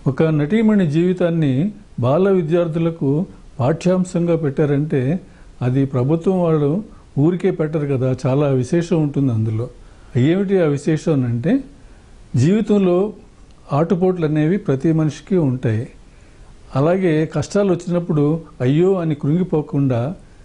ఒక నటీమణి జీవితాన్ని బాల విద్యార్థులకు పాఠ్యాంశంగా పెట్టారంటే అది ప్రభుత్వం వాళ్ళు ఊరికే పెట్టరు కదా చాలా విశేషం ఉంటుంది అందులో ఏమిటి ఆ విశేషం అంటే జీవితంలో ఆటుపోట్లు అనేవి ప్రతి మనిషికి ఉంటాయి అలాగే కష్టాలు వచ్చినప్పుడు అయ్యో అని కృంగిపోకుండా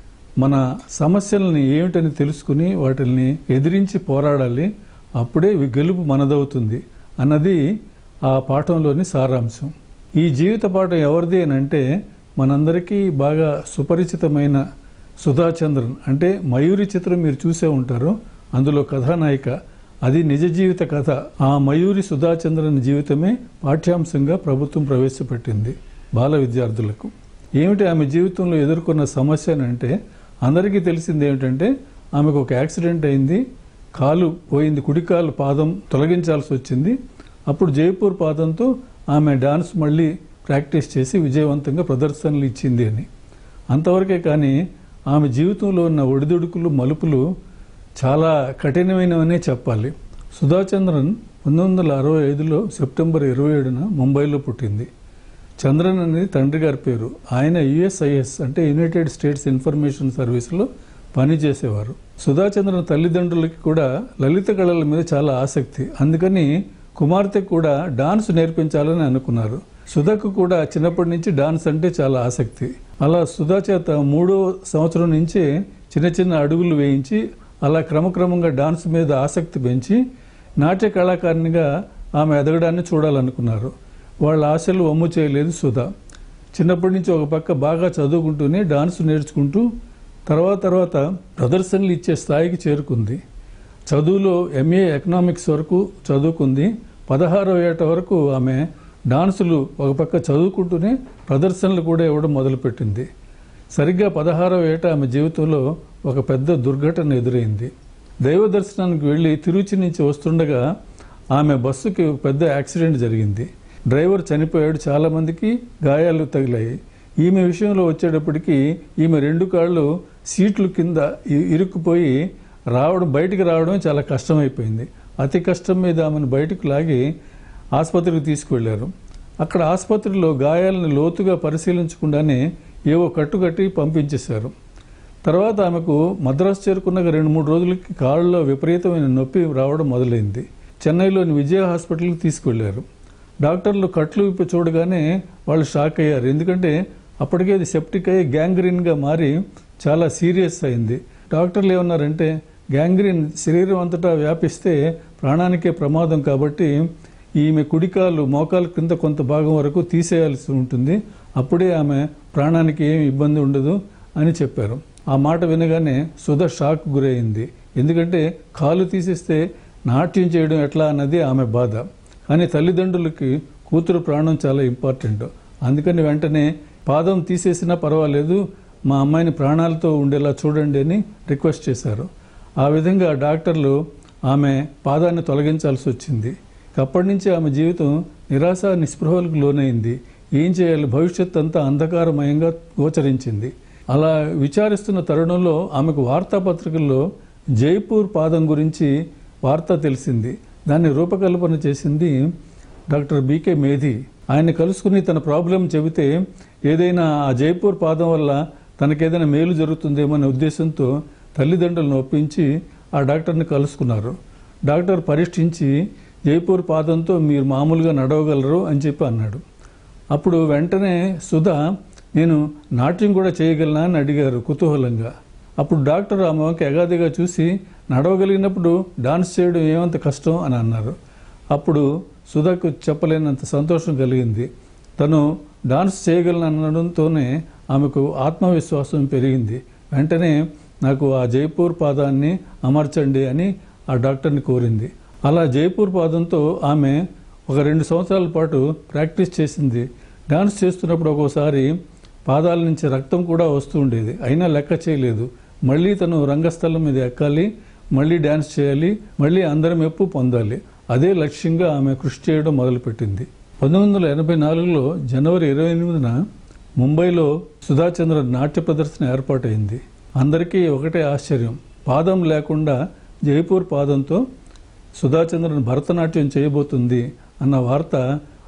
మన సమస్యలని ఏమిటని తెలుసుకుని వాటిని ఎదిరించి పోరాడాలి అప్పుడే వి- గెలుపు మనదవుతుంది అన్నది ఆ పాఠంలోని సారాంశం ఈ జీవిత పాఠం ఎవరిది అని అంటే మనందరికీ బాగా సుపరిచితమైన సుధాచంద్రన్ అంటే మయూరి చిత్రం మీరు చూసే ఉంటారు అందులో కథానాయిక అది నిజ జీవిత కథ ఆ మయూరి సుధాచంద్రన్ జీవితమే పాఠ్యాంశంగా ప్రభుత్వం ప్రవేశపెట్టింది బాల విద్యార్థులకు ఏమిటి ఆమె జీవితంలో ఎదుర్కొన్న సమస్య అని అంటే అందరికీ తెలిసింది ఏమిటంటే ఆమెకు ఒక యాక్సిడెంట్ అయింది కాలు పోయింది కుడి కాలు పాదం తొలగించాల్సి వచ్చింది అప్పుడు జైపూర్ పాదంతో ఆమె డాన్స్ మళ్ళీ ప్రాక్టీస్ చేసి విజయవంతంగా ప్రదర్శనలు ఇచ్చింది అని అంతవరకే కానీ ఆమె జీవితంలో ఉన్న ఒడిదుడుకులు మలుపులు చాలా కఠినమైనవనే చెప్పాలి సుధాచంద్రన్ పంతొమ్మిది వందల అరవై ఐదులో సెప్టెంబర్ ఇరవై ఏడున ముంబైలో పుట్టింది చంద్రన్ అనేది తండ్రి గారి పేరు ఆయన యుఎస్ఐఎస్ అంటే యునైటెడ్ స్టేట్స్ ఇన్ఫర్మేషన్ సర్వీస్లో పనిచేసేవారు సుధాచంద్రన్ తల్లిదండ్రులకి కూడా లలిత కళల మీద చాలా ఆసక్తి అందుకని కుమార్తెకు కూడా డాన్స్ నేర్పించాలని అనుకున్నారు సుధకు కూడా చిన్నప్పటి నుంచి డాన్స్ అంటే చాలా ఆసక్తి అలా సుధా చేత మూడో సంవత్సరం నుంచే చిన్న చిన్న అడుగులు వేయించి అలా క్రమక్రమంగా డాన్స్ మీద ఆసక్తి పెంచి నాట్య కళాకారిణిగా ఆమె ఎదగడాన్ని చూడాలనుకున్నారు వాళ్ళ ఆశలు వమ్ము చేయలేదు సుధా చిన్నప్పటి నుంచి ఒక పక్క బాగా చదువుకుంటూనే డాన్స్ నేర్చుకుంటూ తర్వాత తర్వాత ప్రదర్శనలు ఇచ్చే స్థాయికి చేరుకుంది చదువులో ఎంఏ ఎకనామిక్స్ వరకు చదువుకుంది పదహారో ఏట వరకు ఆమె డాన్సులు ఒక పక్క చదువుకుంటూనే ప్రదర్శనలు కూడా ఇవ్వడం మొదలుపెట్టింది సరిగ్గా పదహారవ ఏట ఆమె జీవితంలో ఒక పెద్ద దుర్ఘటన ఎదురైంది దైవ దర్శనానికి వెళ్ళి తిరుచి నుంచి వస్తుండగా ఆమె బస్సుకి ఒక పెద్ద యాక్సిడెంట్ జరిగింది డ్రైవర్ చనిపోయాడు చాలా మందికి గాయాలు తగిలాయి ఈమె విషయంలో వచ్చేటప్పటికి ఈమె రెండు కాళ్ళు సీట్లు కింద ఇ- ఇరుక్కుపోయి రావడం బయటికి రావడం చాలా కష్టమైపోయింది అతి కష్టం మీద ఆమెను బయటకు లాగి ఆసుపత్రికి తీసుకువెళ్ళారు అక్కడ ఆసుపత్రిలో గాయాలను లోతుగా పరిశీలించకుండానే ఏవో కట్టుకట్టి పంపించేశారు తర్వాత ఆమెకు మద్రాసు చేరుకున్నాక రెండు మూడు రోజులకి కాళ్ళలో విపరీతమైన నొప్పి రావడం మొదలైంది చెన్నైలోని విజయ హాస్పిటల్కి తీసుకువెళ్ళారు డాక్టర్లు కట్లు విప్పి చూడగానే వాళ్ళు షాక్ అయ్యారు ఎందుకంటే అప్పటికే అది సెప్టిక్ అయ్యి గ్యాంగ్రీన్గా మారి చాలా సీరియస్ అయింది డాక్టర్లు ఏమన్నారంటే గ్యాంగ్రీన్ శరీరం అంతటా వ్యాపిస్తే ప్రాణానికే ప్రమాదం కాబట్టి ఈమె కుడికాలు మోకాలు కింద కొంత భాగం వరకు తీసేయాల్సి ఉంటుంది అప్పుడే ఆమె ప్రాణానికి ఏమి ఇబ్బంది ఉండదు అని చెప్పారు ఆ మాట వినగానే సుధ షాక్ గురైంది ఎందుకంటే కాలు తీసేస్తే నాట్యం చేయడం ఎట్లా అన్నది ఆమె బాధ కానీ తల్లిదండ్రులకి కూతురు ప్రాణం చాలా ఇంపార్టెంట్ అందుకని వెంటనే పాదం తీసేసినా పర్వాలేదు మా అమ్మాయిని ప్రాణాలతో ఉండేలా చూడండి అని రిక్వెస్ట్ చేశారు ఆ విధంగా డాక్టర్లు ఆమె పాదాన్ని తొలగించాల్సి వచ్చింది అప్పటి నుంచి ఆమె జీవితం నిరాశ నిస్పృహలకు లోనైంది ఏం చేయాలి భవిష్యత్ అంతా అంధకారమయంగా గోచరించింది అలా విచారిస్తున్న తరుణంలో ఆమెకు వార్తాపత్రికల్లో జైపూర్ పాదం గురించి వార్త తెలిసింది దాన్ని రూపకల్పన చేసింది డాక్టర్ బీకే మేధి ఆయన కలుసుకుని తన ప్రాబ్లం చెబితే ఏదైనా ఆ జైపూర్ పాదం వల్ల తనకేదైనా మేలు జరుగుతుందేమో అనే ఉద్దేశంతో తల్లిదండ్రులను ఒప్పించి ఆ డాక్టర్ని కలుసుకున్నారు డాక్టర్ పరీక్షించి జైపూర్ పాదంతో మీరు మామూలుగా నడవగలరు అని చెప్పి అన్నాడు అప్పుడు వెంటనే సుధా నేను నాట్యం కూడా చేయగలనా అని అడిగారు కుతూహలంగా అప్పుడు డాక్టర్ ఆమె వంక ఎగాదిగా చూసి నడవగలిగినప్పుడు డాన్స్ చేయడం ఏమంత కష్టం అని అన్నారు అప్పుడు సుధాకు చెప్పలేనంత సంతోషం కలిగింది తను డాన్స్ చేయగలను అనడంతోనే ఆమెకు ఆత్మవిశ్వాసం పెరిగింది వెంటనే నాకు ఆ జైపూర్ పాదాన్ని అమర్చండి అని ఆ డాక్టర్ని కోరింది అలా జైపూర్ పాదంతో ఆమె ఒక రెండు సంవత్సరాల పాటు ప్రాక్టీస్ చేసింది డాన్స్ చేస్తున్నప్పుడు ఒక్కోసారి పాదాల నుంచి రక్తం కూడా వస్తూ ఉండేది అయినా లెక్క చేయలేదు మళ్ళీ తను రంగస్థలం మీద ఎక్కాలి మళ్ళీ డ్యాన్స్ చేయాలి మళ్ళీ అందరి మెప్పు పొందాలి అదే లక్ష్యంగా ఆమె కృషి చేయడం మొదలుపెట్టింది పంతొమ్మిది వందల ఎనభై నాలుగులో జనవరి ఇరవై ఎనిమిదిన ముంబైలో సుధాచంద్ర నాట్య ప్రదర్శన ఏర్పాటైంది అందరికీ ఒకటే ఆశ్చర్యం పాదం లేకుండా జైపూర్ పాదంతో సుధాచంద్రన్ భరతనాట్యం చేయబోతుంది అన్న వార్త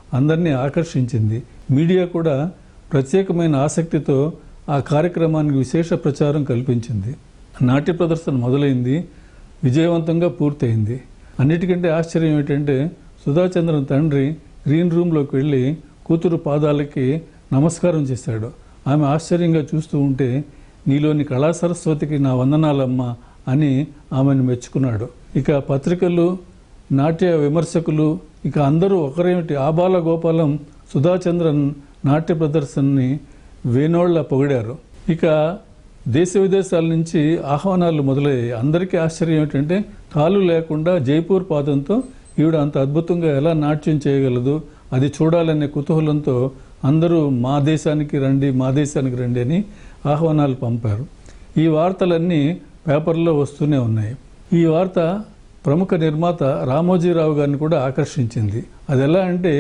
అందరినీ ఆకర్షించింది మీడియా కూడా ప్రత్యేకమైన ఆసక్తితో ఆ కార్యక్రమానికి విశేష ప్రచారం కల్పించింది నాట్య ప్రదర్శన మొదలైంది విజయవంతంగా పూర్తయింది అన్నిటికంటే ఆశ్చర్యం ఏంటంటే సుధాచంద్రన్ తండ్రి గ్రీన్ రూమ్లోకి వెళ్ళి కూతురు పాదాలకి నమస్కారం చేశాడు ఆమె ఆశ్చర్యంగా చూస్తూ ఉంటే నీలోని కళా సరస్వతికి నా వందనాలమ్మా అని ఆమెను మెచ్చుకున్నాడు ఇక పత్రికలు నాట్య విమర్శకులు ఇక అందరూ ఒకరేమిటి ఆబాల గోపాలం సుధాచంద్రన్ నాట్య ప్రదర్శనని వేనోళ్ల పొగిడారు ఇక దేశ విదేశాల నుంచి ఆహ్వానాలు మొదలయ్యాయి అందరికీ ఆశ్చర్యం ఏంటంటే కాలు లేకుండా జైపూర్ పాదంతో ఈవిడ అంత అద్భుతంగా ఎలా నాట్యం చేయగలదు అది చూడాలనే కుతూహలంతో అందరూ మా దేశానికి రండి మా దేశానికి రండి అని ఆహ్వానాలు పంపారు ఈ వార్తలన్నీ పేపర్లో వస్తూనే ఉన్నాయి ఈ వార్త ప్రముఖ నిర్మాత రామోజీరావు గారిని కూడా ఆకర్షించింది అది ఎలా అంటే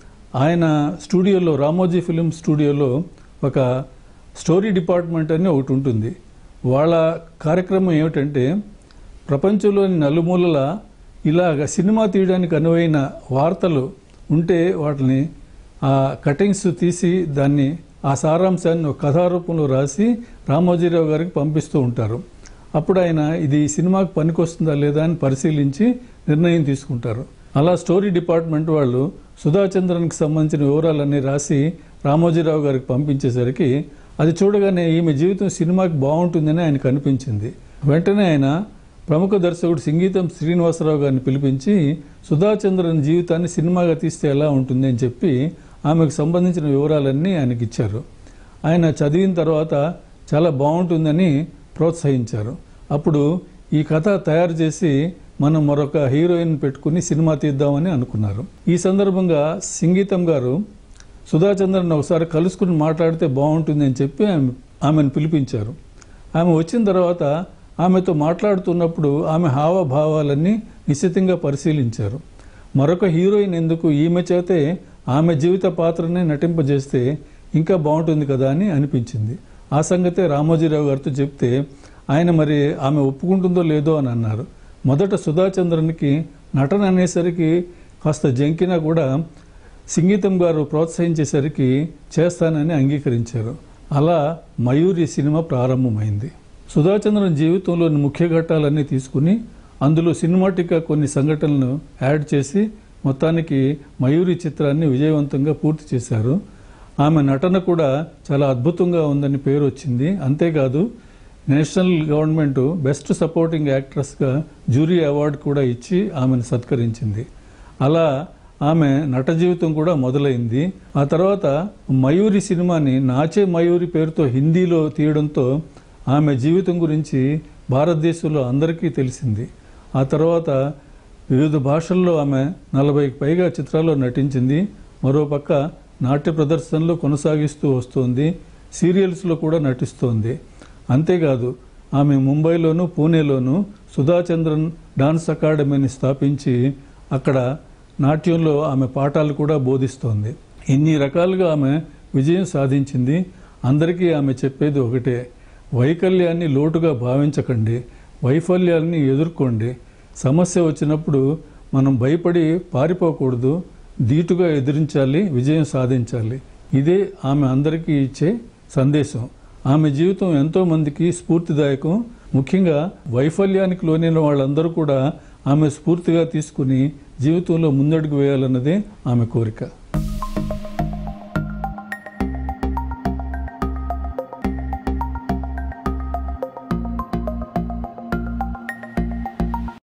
ఆయన స్టూడియోలో రామోజీ ఫిలిం స్టూడియోలో ఒక స్టోరీ డిపార్ట్మెంట్ అని ఒకటి ఉంటుంది వాళ్ళ కార్యక్రమం ఏమిటంటే ప్రపంచంలోని నలుమూలల ఇలాగ సినిమా తీయడానికి అనువైన వార్తలు ఉంటే వాటిని ఆ కటింగ్స్ తీసి దాన్ని ఆ సారాంశాన్ని ఒక కథారూపంలో రాసి రామోజీరావు గారికి పంపిస్తూ ఉంటారు అప్పుడు ఆయన ఇది సినిమాకి పనికొస్తుందా లేదా అని పరిశీలించి నిర్ణయం తీసుకుంటారు అలా స్టోరీ డిపార్ట్మెంట్ వాళ్ళు సుధాచంద్రన్కి సంబంధించిన వివరాలన్నీ రాసి రామోజీరావు గారికి పంపించేసరికి అది చూడగానే ఈమె జీవితం సినిమాకి బాగుంటుందని ఆయనకు అనిపించింది వెంటనే ఆయన ప్రముఖ దర్శకుడు సంగీతం శ్రీనివాసరావు గారిని పిలిపించి సుధాచంద్రన్ జీవితాన్ని సినిమాగా తీస్తే ఎలా ఉంటుంది అని చెప్పి ఆమెకు సంబంధించిన వివరాలన్నీ ఆయనకి ఇచ్చారు ఆయన చదివిన తర్వాత చాలా బాగుంటుందని ప్రోత్సహించారు అప్పుడు ఈ కథ తయారు చేసి మనం మరొక హీరోయిన్ పెట్టుకుని సినిమా తీద్దామని అనుకున్నారు ఈ సందర్భంగా సంగీతం గారు సుధాచంద్రన్ ఒకసారి కలుసుకుని మాట్లాడితే బాగుంటుంది అని చెప్పి ఆమె ఆమెను పిలిపించారు ఆమె వచ్చిన తర్వాత ఆమెతో మాట్లాడుతున్నప్పుడు ఆమె హావభావాలన్నీ నిశ్చితంగా పరిశీలించారు మరొక హీరోయిన్ ఎందుకు ఈమె చేతే ఆమె జీవిత పాత్రనే నటింపజేస్తే ఇంకా బాగుంటుంది కదా అని అనిపించింది ఆ సంగతే రామోజీరావు గారితో చెప్తే ఆయన మరి ఆమె ఒప్పుకుంటుందో లేదో అని అన్నారు మొదట సుధాచంద్రన్కి నటన అనేసరికి కాస్త జంకినా కూడా సంగీతం గారు ప్రోత్సహించేసరికి చేస్తానని అంగీకరించారు అలా మయూరి సినిమా ప్రారంభమైంది సుధాచంద్రన్ జీవితంలోని ముఖ్య ఘట్టాలన్నీ తీసుకుని అందులో సినిమాటిక్గా కొన్ని సంఘటనలను యాడ్ చేసి మొత్తానికి మయూరి చిత్రాన్ని విజయవంతంగా పూర్తి చేశారు ఆమె నటన కూడా చాలా అద్భుతంగా ఉందని పేరు వచ్చింది అంతేకాదు నేషనల్ గవర్నమెంట్ బెస్ట్ సపోర్టింగ్ యాక్ట్రెస్గా జ్యూరీ అవార్డు కూడా ఇచ్చి ఆమెను సత్కరించింది అలా ఆమె నట జీవితం కూడా మొదలైంది ఆ తర్వాత మయూరి సినిమాని నాచే మయూరి పేరుతో హిందీలో తీయడంతో ఆమె జీవితం గురించి భారతదేశంలో అందరికీ తెలిసింది ఆ తర్వాత వివిధ భాషల్లో ఆమె నలభైకి పైగా చిత్రాల్లో నటించింది మరోపక్క నాట్య ప్రదర్శనలు కొనసాగిస్తూ వస్తోంది సీరియల్స్లో కూడా నటిస్తోంది అంతేకాదు ఆమె ముంబైలోను పూణేలోను సుధాచంద్రన్ డాన్స్ అకాడమీని స్థాపించి అక్కడ నాట్యంలో ఆమె పాఠాలు కూడా బోధిస్తోంది ఇన్ని రకాలుగా ఆమె విజయం సాధించింది అందరికీ ఆమె చెప్పేది ఒకటే వైకల్యాన్ని లోటుగా భావించకండి వైఫల్యాన్ని ఎదుర్కోండి సమస్య వచ్చినప్పుడు మనం భయపడి పారిపోకూడదు ధీటుగా ఎదిరించాలి విజయం సాధించాలి ఇదే ఆమె అందరికీ ఇచ్చే సందేశం ఆమె జీవితం ఎంతో మందికి స్ఫూర్తిదాయకం ముఖ్యంగా వైఫల్యానికి లోనైన వాళ్ళందరూ కూడా ఆమె స్ఫూర్తిగా తీసుకుని జీవితంలో ముందడుగు వేయాలన్నదే ఆమె కోరిక